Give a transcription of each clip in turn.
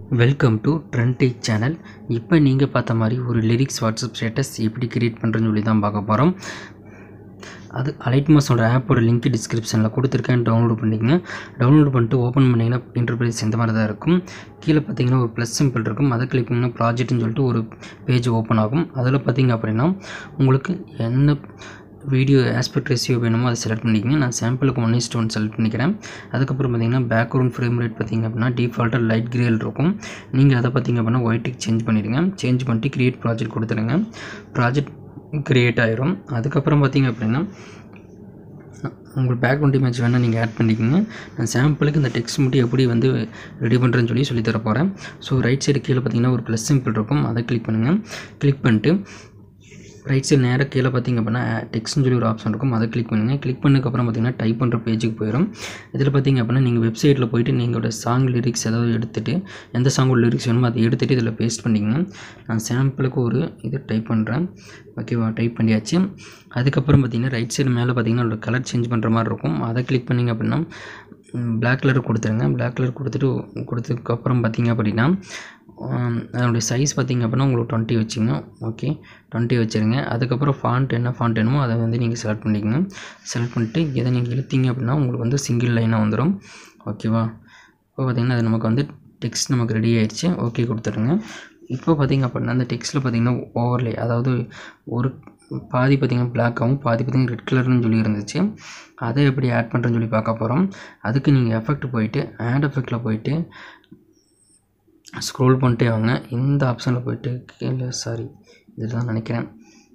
welcome to trendy channel இப்போ நீங்கள் பார்த்த மாதிரி ஒரு லிரிக்ஸ் வாட்ஸ்அப் ஸ்டேட்டஸ் எப்படி கிரியேட் பண்ணுறேன்னு சொல்லி தான் பார்க்க போகிறோம் அது அலைட்மாஸோட ஆப்போட லிங்க் டிஸ்கிரிப்ஷனில் கொடுத்துருக்கேன் டவுன்லோட் பண்ணிக்கங்க டவுன்லோட் பண்ணிட்டு ஓப்பன் பண்ணிங்கன்னா இன்டர்பிரைஸ் இந்த மாதிரி தான் இருக்கும் கீழே பார்த்தீங்கன்னா ஒரு ப்ளஸ் சிம்பிள் இருக்கும் அதை கிளிக் பண்ணிங்கன்னா ப்ராஜெக்ட்னு சொல்லிட்டு ஒரு பேஜ் ஓப்பன் ஆகும் அதில் பார்த்தீங்க அப்படின்னா உங்களுக்கு என்ன வீடியோ ஆஸ்பெக்ட் ரேஷியோ வேணுமோ அதை செலக்ட் பண்ணிக்கங்க நான் சாம்பிளுக்கு ஒன் இஸ்ட் ஒன் செலக்ட் பண்ணிக்கிறேன் அதுக்கப்புறம் பார்த்தீங்கன்னா பேக்ரவுண்ட் ஃப்ரேம் ரேட் பார்த்தீங்க அப்படின்னா டிஃபால்ட்டாக லைட் கிரேல் இருக்கும் நீங்கள் அதை பார்த்தீங்க அப்படின்னா ஒயிட்டுக்கு சேஞ்ச் பண்ணிடுங்க சேஞ்ச் பண்ணிட்டு கிரியேட் ப்ராஜெக்ட் கொடுத்துருங்க ப்ராஜெக்ட் கிரியேட் ஆயிரும் அதுக்கப்புறம் பார்த்தீங்க அப்படின்னா உங்களுக்கு பேக்ரவுண்ட் இமேஜ் வேணால் நீங்கள் ஆட் பண்ணிக்கோங்க நான் சாம்பிளுக்கு இந்த டெக்ஸ்ட் மட்டும் எப்படி வந்து ரெடி பண்ணுறேன்னு சொல்லி சொல்லி தர போகிறேன் ஸோ ரைட் சைடு கீழே பார்த்தீங்கன்னா ஒரு ப்ளஸ் சிம்பிள் இருக்கும் அதை கிளிக் பண்ணுங்கள் கிளிக் பண்ணிட்டு ரைட் சைடு நேராக கீழே பார்த்தீங்க அப்படின்னா டெக்ஸ்ட்னு சொல்லி ஒரு ஆப்ஷன் இருக்கும் அதை கிளிக் பண்ணுங்கள் கிளிக் பண்ணதுக்கப்புறம் பார்த்தீங்கன்னா டைப் பண்ணுற பேஜுக்கு போயிடும் இதில் பார்த்தீங்க அப்படின்னா நீங்கள் வெப்சைட்டில் போயிட்டு நீங்களோட சாங் லிரிக்ஸ் ஏதாவது எடுத்துகிட்டு எந்த சாங்கோட லிரிக்ஸ் வேணுமோ அதை எடுத்துகிட்டு இதில் பேஸ்ட் பண்ணிக்கங்க நான் சாம்பிளுக்கு ஒரு இது டைப் பண்ணுறேன் ஓகேவா டைப் பண்ணியாச்சு அதுக்கப்புறம் பார்த்தீங்கன்னா ரைட் சைடு மேலே பார்த்தீங்கன்னா ஒரு கலர் சேஞ்ச் பண்ணுற மாதிரி இருக்கும் அதை கிளிக் பண்ணிங்க அப்படின்னா பிளாக் கலர் கொடுத்துருங்க பிளாக் கலர் கொடுத்துட்டு கொடுத்ததுக்கப்புறம் பார்த்தீங்க அப்படின்னா அதனுடைய சைஸ் பார்த்திங்க அப்படின்னா உங்களுக்கு டுவெண்ட்டி வச்சுங்க ஓகே டுவெண்ட்டி வச்சுருங்க அதுக்கப்புறம் ஃபாண்ட் என்ன ஃபாண்ட் வேணுமோ அதை வந்து நீங்கள் செலக்ட் பண்ணிக்கங்க செலக்ட் பண்ணிட்டு இதை நீங்கள் இழுத்தீங்க அப்படின்னா உங்களுக்கு வந்து சிங்கிள் லைனாக வந்துடும் ஓகேவா இப்போ பார்த்திங்கன்னா அது நமக்கு வந்து டெக்ஸ்ட் நமக்கு ரெடி ஆயிடுச்சு ஓகே கொடுத்துருங்க இப்போ பார்த்திங்க அப்படின்னா அந்த டெக்ஸ்ட்டில் பார்த்திங்கன்னா ஓவர்லே அதாவது ஒரு பாதி பார்த்திங்கன்னா பிளாக்காகவும் பாதி பார்த்திங்கன்னா ரெட் கலர்னு சொல்லி இருந்துச்சு அதை எப்படி ஆட் பண்ணுறேன்னு சொல்லி பார்க்க போகிறோம் அதுக்கு நீங்கள் எஃபெக்ட் போயிட்டு ஆட் எஃபெக்டில் போயிட்டு ஸ்க்ரோல் பண்ணிட்டே வாங்க இந்த ஆப்ஷனில் போயிட்டு கீழே சாரி இதில் தான் நினைக்கிறேன்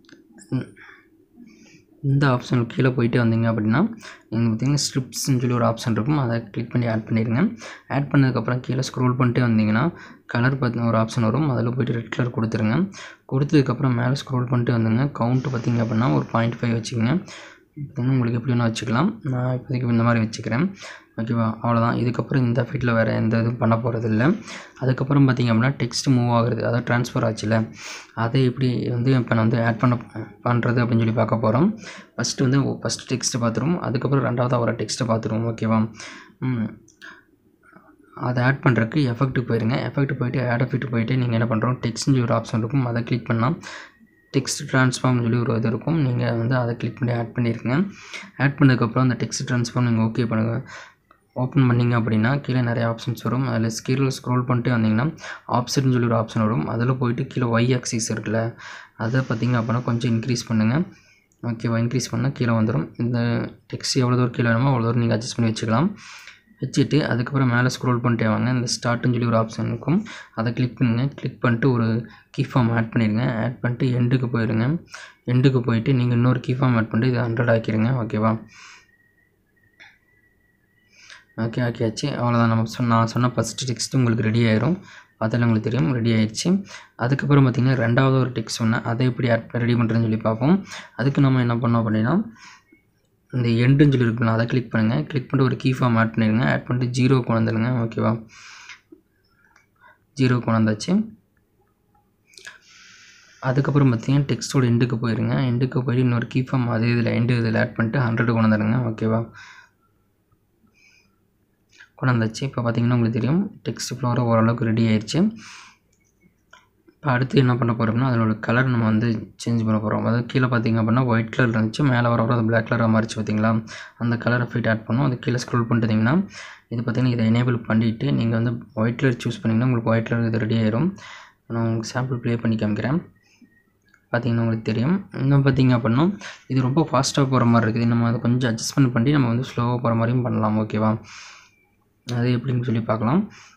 இந்த ஆப்ஷன் கீழே போயிட்டு வந்தீங்க அப்படின்னா நீங்கள் பார்த்தீங்கன்னா ஸ்ட்ரிப்ஸ்னு சொல்லி ஒரு ஆப்ஷன் இருக்கும் அதை கிளிக் பண்ணி ஆட் பண்ணிடுங்க ஆட் பண்ணதுக்கப்புறம் கீழே ஸ்க்ரோல் பண்ணிட்டே வந்தீங்கன்னா கலர் பார்த்திங்க ஒரு ஆப்ஷன் வரும் அதில் போய்ட்டு ரெட் கலர் கொடுத்துருங்க கொடுத்ததுக்கப்புறம் மேலே ஸ்க்ரோல் பண்ணிட்டு வந்துங்க கவுண்ட்டு பார்த்திங்க அப்படின்னா ஒரு பாயிண்ட் ஃபைவ் வச்சுக்கோங்க பார்த்தீங்கன்னா உங்களுக்கு எப்படி வேணால் வச்சுக்கலாம் நான் இப்போதைக்கு இந்த மாதிரி வச்சுக்கிறேன் ஓகேவா அவ்வளோதான் இதுக்கப்புறம் இந்த ஃபீட்டில் வேறு எந்த இதுவும் பண்ண போகிறது இல்லை அதுக்கப்புறம் பார்த்திங்க அப்படின்னா டெக்ஸ்ட் மூவ் ஆகுறது அதாவது ட்ரான்ஸ்ஃபர் ஆச்சுல அதை எப்படி வந்து இப்போ நான் வந்து ஆட் பண்ண பண்ணுறது அப்படின்னு சொல்லி பார்க்க போகிறோம் ஃபஸ்ட்டு வந்து ஃபஸ்ட்டு டெக்ஸ்ட்டை பார்த்துருவோம் அதுக்கப்புறம் ரெண்டாவது வர டெக்ஸ்ட்டை பார்த்துருவோம் ஓகேவா அதை ஆட் பண்ணுறதுக்கு எஃபெக்ட்டு போயிருங்க எஃபெக்ட் போயிட்டு ஆட் எஃபெக்ட் போயிட்டு நீங்கள் என்ன பண்ணுறோம் டெக்ஸ்ட்னு ஒரு ஆப்ஷன் இருக்கும் அதை கிளிக் பண்ணால் டெக்ஸ்ட் ட்ரான்ஸ்ஃபார்ம் சொல்லி ஒரு இது இருக்கும் நீங்கள் வந்து அதை கிளிக் பண்ணி ஆட் பண்ணியிருக்கீங்க ஆட் பண்ணதுக்கப்புறம் அந்த டெக்ஸ்ட் ட்ரான்ஸ்ஃபார்ம் நீங்கள் ஓகே பண்ணுங்கள் ஓப்பன் பண்ணிங்க அப்படின்னா கீழே நிறைய ஆப்ஷன்ஸ் வரும் அதில் கீழே ஸ்க்ரோல் பண்ணிட்டு வந்தீங்கன்னா ஆப்ஷன் சொல்லி ஒரு ஆப்ஷன் வரும் அதில் போயிட்டு கீழே ஒய் ஆக்சிஸ் இருக்குல்ல அதை பார்த்திங்க அப்படின்னா கொஞ்சம் இன்க்ரீஸ் பண்ணுங்கள் ஓகேவா இன்க்ரீஸ் பண்ணால் கீழே வந்துடும் இந்த டெக்ஸ்ட் எவ்வளோ தூரம் கீழே வேணுமோ அவ்வளோ தூரம் நீங்கள் அட்ஜஸ்ட் பண்ணி வச்சுக்கலாம் வச்சுட்டு அதுக்கப்புறம் மேலே ஸ்க்ரோல் பண்ணிட்டே வாங்க இந்த ஸ்டார்ட்னு சொல்லி ஒரு ஆப்ஷன் இருக்கும் அதை கிளிக் பண்ணுங்கள் கிளிக் பண்ணிட்டு ஒரு கீ ஃபார்ம் ஆட் பண்ணிடுங்க ஆட் பண்ணிட்டு எண்டுக்கு போயிடுங்க எண்டுக்கு போயிட்டு நீங்கள் இன்னொரு கீ ஃபார்ம் ஆட் பண்ணிட்டு இதை ஹண்ட்ரட் ஆக்கிடுங்க ஓகேவா ஓகே ஆக்கியாச்சு அவ்வளோதான் நம்ம சொன்ன நான் சொன்ன ஃபஸ்ட்டு டெக்ஸ்ட்டு உங்களுக்கு ரெடி ஆயிரும் பார்த்தாலும் உங்களுக்கு தெரியும் ரெடி ஆயிடுச்சு அதுக்கப்புறம் பார்த்திங்கன்னா ரெண்டாவது ஒரு டெக்ஸ்ட் சொன்னேன் அதை எப்படி ஆட் ரெடி பண்ணுறேன்னு சொல்லி பார்ப்போம் அதுக்கு நம்ம என்ன பண்ணோம் அப்படின்னா இந்த எண்டுன்னு சொல்லி இருக்குல்ல அதை கிளிக் பண்ணுங்கள் கிளிக் பண்ணிட்டு ஒரு கீ ஃபார்ம் ஆட் பண்ணிடுங்க ஆட் பண்ணிட்டு ஜீரோ கொண்டுருங்க ஓகேவா ஜீரோ கொண்டாந்தாச்சு அதுக்கப்புறம் பார்த்தீங்கன்னா டெக்ஸ்ட்டோட எண்டுக்கு போயிருங்க எண்டுக்கு போயிட்டு இன்னொரு கீ ஃபார்ம் அதே இதில் எண்டு இதில் ஆட் பண்ணிட்டு ஹண்ட்ரட் கொண்டாந்துருங்க ஓகேவா கொண்டாந்தாச்சு இப்போ பார்த்தீங்கன்னா உங்களுக்கு தெரியும் டெக்ஸ்ட் ஃப்ளோரை ஓரளவுக்கு ரெடி ஆயிடுச்சு இப்போ அடுத்து என்ன பண்ண போகிறோம்னா அதோட கலர் நம்ம வந்து சேஞ்ச் பண்ண போகிறோம் அதாவது கீழே பார்த்தீங்க அப்படின்னா ஒயிட் கலர் இருந்துச்சு மேலே வர வர அது பிளாக் கலராக மாறிச்சு பார்த்தீங்களா அந்த கலரை ஃபிட் ஆட் பண்ணும் அது கீழே ஸ்க்ரோல் பண்ணிட்டீங்கன்னா இது பார்த்தீங்கன்னா இதை எனேபிள் பண்ணிவிட்டு நீங்கள் வந்து ஒயிட் கலர் சூஸ் பண்ணிங்கன்னா உங்களுக்கு ஒயிட் கலர் இது ரெடி ஆயிரும் நான் உங்களுக்கு சாம்பிள் ப்ளே பண்ணி காமிக்கிறேன் பார்த்தீங்கன்னா உங்களுக்கு தெரியும் இன்னும் பார்த்தீங்க அப்படின்னா இது ரொம்ப ஃபாஸ்ட்டாக போகிற மாதிரி இருக்குது நம்ம அதை கொஞ்சம் அட்ஜஸ்ட்மெண்ட் பண்ணி நம்ம வந்து ஸ்லோவாக போகிற மாதிரியும் பண்ணலாம் ஓகேவா அது எப்படின்னு சொல்லி பார்க்கலாம்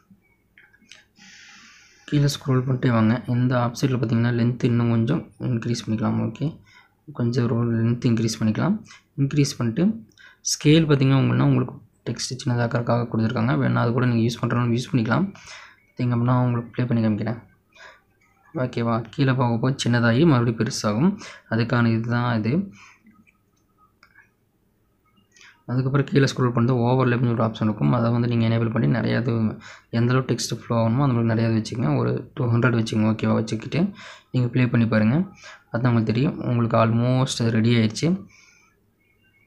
கீழே ஸ்க்ரோல் பண்ணிட்டே வாங்க இந்த ஆப்சைட்டில் பார்த்தீங்கன்னா லென்த் இன்னும் கொஞ்சம் இன்க்ரீஸ் பண்ணிக்கலாம் ஓகே கொஞ்சம் ஒரு லென்த் இன்க்ரீஸ் பண்ணிக்கலாம் இன்க்ரீஸ் பண்ணிட்டு ஸ்கேல் பார்த்திங்கன்னா உங்கன்னா உங்களுக்கு டெக்ஸ்ட் சின்னதாக்கிறதுக்காக கொடுத்துருக்காங்க வேணா அது கூட நீங்கள் யூஸ் பண்ணுறோம் யூஸ் பண்ணிக்கலாம் பார்த்திங்க அப்படின்னா உங்களுக்கு ப்ளே பண்ணி காமிக்கிறேன் ஓகேவா கீழே போக போக சின்னதாகி மறுபடியும் பெருசாகும் அதுக்கான இதுதான் இது அதுக்கப்புறம் கீழே ஸ்க்ரோல் பண்ணிட்டு ஓவர்லேப்னு ஒரு ஆப்ஷன் இருக்கும் அதை வந்து நீங்கள் எனேபிள் பண்ணி நிறையா இது எந்தளவு டெக்ஸ்ட் ஃப்ளோ ஆகணுமோ அந்த மாதிரி நிறையா வச்சுக்கோங்க ஒரு டூ ஹண்ட்ரட் வச்சுக்கோங்க ஓகேவா வச்சுக்கிட்டு நீங்கள் ப்ளே பண்ணி பாருங்கள் அதுதான் உங்களுக்கு தெரியும் உங்களுக்கு ஆல்மோஸ்ட் அது ரெடி ஆயிடுச்சு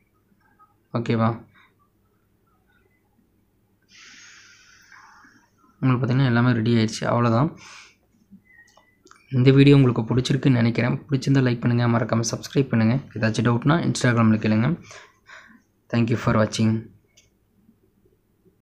ஓகேவா உங்களுக்கு பார்த்திங்கன்னா எல்லாமே ரெடி ஆயிடுச்சு அவ்வளோதான் இந்த வீடியோ உங்களுக்கு பிடிச்சிருக்குன்னு நினைக்கிறேன் பிடிச்சிருந்தா லைக் பண்ணுங்கள் மறக்காமல் சப்ஸ்கிரைப் பண்ணுங்கள் ஏதாச்சும் டவுட்னா இன்ஸ்டாகிராமில் கேளுங்க தேங்க்யூ ஃபார் வாட்சிங்